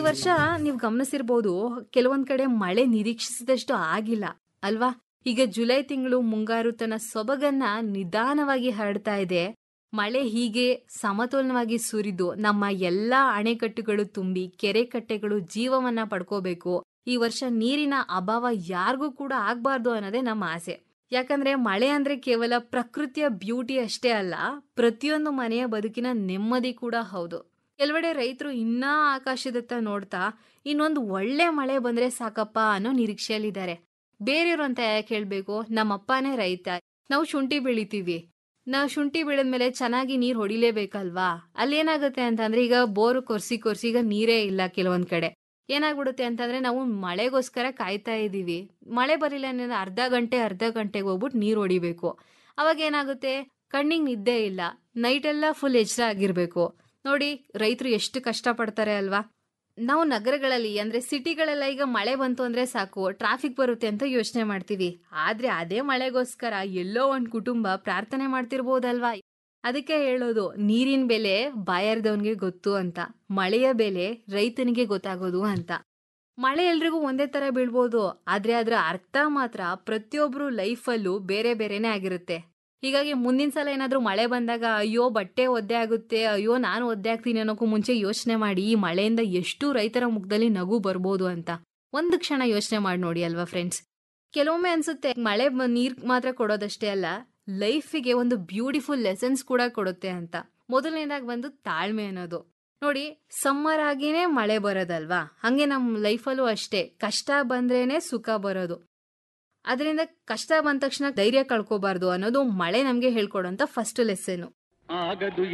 ವರ್ಷ ನೀವು ಗಮನಿಸಿರ್ಬೋದು ಕೆಲವೊಂದ್ ಕಡೆ ಮಳೆ ನಿರೀಕ್ಷಿಸಿದಷ್ಟು ಆಗಿಲ್ಲ ಅಲ್ವಾ ಈಗ ಜುಲೈ ತಿಂಗಳು ಮುಂಗಾರು ತನ್ನ ಸೊಬಗನ್ನ ನಿಧಾನವಾಗಿ ಹರಡ್ತಾ ಇದೆ ಮಳೆ ಹೀಗೆ ಸಮತೋಲನವಾಗಿ ಸುರಿದು ನಮ್ಮ ಎಲ್ಲಾ ಅಣೆಕಟ್ಟುಗಳು ತುಂಬಿ ಕೆರೆ ಕಟ್ಟೆಗಳು ಜೀವವನ್ನ ಪಡ್ಕೋಬೇಕು ಈ ವರ್ಷ ನೀರಿನ ಅಭಾವ ಯಾರಿಗೂ ಕೂಡ ಆಗ್ಬಾರ್ದು ಅನ್ನೋದೇ ನಮ್ಮ ಆಸೆ ಯಾಕಂದ್ರೆ ಮಳೆ ಅಂದ್ರೆ ಕೇವಲ ಪ್ರಕೃತಿಯ ಬ್ಯೂಟಿ ಅಷ್ಟೇ ಅಲ್ಲ ಪ್ರತಿಯೊಂದು ಮನೆಯ ಬದುಕಿನ ನೆಮ್ಮದಿ ಕೂಡ ಹೌದು ಕೆಲವೆಡೆ ರೈತರು ಇನ್ನೂ ಆಕಾಶದತ್ತ ನೋಡ್ತಾ ಇನ್ನೊಂದು ಒಳ್ಳೆ ಮಳೆ ಬಂದ್ರೆ ಸಾಕಪ್ಪ ಅನ್ನೋ ನಿರೀಕ್ಷೆಯಲ್ಲಿದ್ದಾರೆ ಬೇರೆಯವರು ಅಂತ ಯಾಕೆ ಹೇಳ್ಬೇಕು ನಮ್ಮಪ್ಪನೇ ರೈತ ನಾವು ಶುಂಠಿ ಬೆಳಿತೀವಿ ನಾವು ಶುಂಠಿ ಬೆಳೆದ್ಮೇಲೆ ಚೆನ್ನಾಗಿ ನೀರ್ ಹೊಡಿಲೇಬೇಕಲ್ವಾ ಅಲ್ಲೇನಾಗುತ್ತೆ ಅಂತಂದ್ರೆ ಈಗ ಬೋರು ಕೊರ್ಸಿ ಕೊರ್ಸಿ ಈಗ ನೀರೇ ಇಲ್ಲ ಕೆಲವೊಂದ್ ಕಡೆ ಏನಾಗ್ಬಿಡುತ್ತೆ ಅಂತಂದ್ರೆ ನಾವು ಮಳೆಗೋಸ್ಕರ ಕಾಯ್ತಾ ಇದೀವಿ ಮಳೆ ಬರಲಿಲ್ಲ ಅಂದ್ರೆ ಅರ್ಧ ಗಂಟೆ ಅರ್ಧ ಗಂಟೆಗೆ ಹೋಗ್ಬಿಟ್ಟು ನೀರ್ ಹೊಡಿಬೇಕು ಅವಾಗ ಏನಾಗುತ್ತೆ ಕಣ್ಣಿಗೆ ನಿದ್ದೆ ಇಲ್ಲ ನೈಟ್ ಎಲ್ಲ ಫುಲ್ ಎಚ್ಚರ ಆಗಿರ್ಬೇಕು ನೋಡಿ ರೈತರು ಎಷ್ಟು ಕಷ್ಟ ಪಡ್ತಾರೆ ಅಲ್ವಾ ನಾವು ನಗರಗಳಲ್ಲಿ ಅಂದ್ರೆ ಸಿಟಿಗಳೆಲ್ಲ ಈಗ ಮಳೆ ಬಂತು ಅಂದ್ರೆ ಸಾಕು ಟ್ರಾಫಿಕ್ ಬರುತ್ತೆ ಅಂತ ಯೋಚನೆ ಮಾಡ್ತೀವಿ ಆದ್ರೆ ಅದೇ ಮಳೆಗೋಸ್ಕರ ಎಲ್ಲೋ ಒಂದ್ ಕುಟುಂಬ ಪ್ರಾರ್ಥನೆ ಮಾಡ್ತಿರ್ಬೋದಲ್ವಾ ಅದಕ್ಕೆ ಹೇಳೋದು ನೀರಿನ ಬೆಲೆ ಬಾಯಾರ್ದವನ್ಗೆ ಗೊತ್ತು ಅಂತ ಮಳೆಯ ಬೆಲೆ ರೈತನಿಗೆ ಗೊತ್ತಾಗೋದು ಅಂತ ಮಳೆ ಎಲ್ರಿಗೂ ಒಂದೇ ತರ ಬೀಳ್ಬೋದು ಆದ್ರೆ ಅದರ ಅರ್ಥ ಮಾತ್ರ ಪ್ರತಿಯೊಬ್ರು ಲೈಫಲ್ಲೂ ಬೇರೆ ಬೇರೆನೆ ಆಗಿರುತ್ತೆ ಹೀಗಾಗಿ ಮುಂದಿನ ಸಲ ಏನಾದ್ರೂ ಮಳೆ ಬಂದಾಗ ಅಯ್ಯೋ ಬಟ್ಟೆ ಒದ್ದೆ ಆಗುತ್ತೆ ಅಯ್ಯೋ ನಾನು ಒದ್ದೆ ಆಗ್ತೀನಿ ಅನ್ನೋಕ್ಕೂ ಮುಂಚೆ ಯೋಚನೆ ಮಾಡಿ ಈ ಮಳೆಯಿಂದ ಎಷ್ಟು ರೈತರ ಮುಖದಲ್ಲಿ ನಗು ಬರ್ಬೋದು ಅಂತ ಒಂದು ಕ್ಷಣ ಯೋಚನೆ ಮಾಡಿ ನೋಡಿ ಅಲ್ವಾ ಫ್ರೆಂಡ್ಸ್ ಕೆಲವೊಮ್ಮೆ ಅನ್ಸುತ್ತೆ ಮಳೆ ಬ- ನೀರ್ ಮಾತ್ರ ಕೊಡೋದಷ್ಟೇ ಅಲ್ಲ ಲೈಫಿಗೆ ಒಂದು ಬ್ಯೂಟಿಫುಲ್ ಲೆಸನ್ಸ್ ಕೂಡ ಕೊಡುತ್ತೆ ಅಂತ ಮೊದಲನೇದಾಗಿ ಬಂದು ತಾಳ್ಮೆ ಅನ್ನೋದು ನೋಡಿ ಸಮ್ಮರ್ ಆಗಿನೇ ಮಳೆ ಬರೋದಲ್ವಾ ಹಂಗೆ ನಮ್ಮ ಲೈಫಲ್ಲೂ ಅಷ್ಟೇ ಕಷ್ಟ ಬಂದ್ರೇನೆ ಸುಖ ಬರೋದು ಅದರಿಂದ ಕಷ್ಟ ಬಂದ ತಕ್ಷಣ ಧೈರ್ಯ ಕಳ್ಕೋಬಾರ್ದು ಅನ್ನೋದು ಮಳೆ ನಮ್ಗೆ ಹೇಳ್ಕೊಡೋಂತ ಫಸ್ಟ್ ಲೆಸನ್ ಆಗದು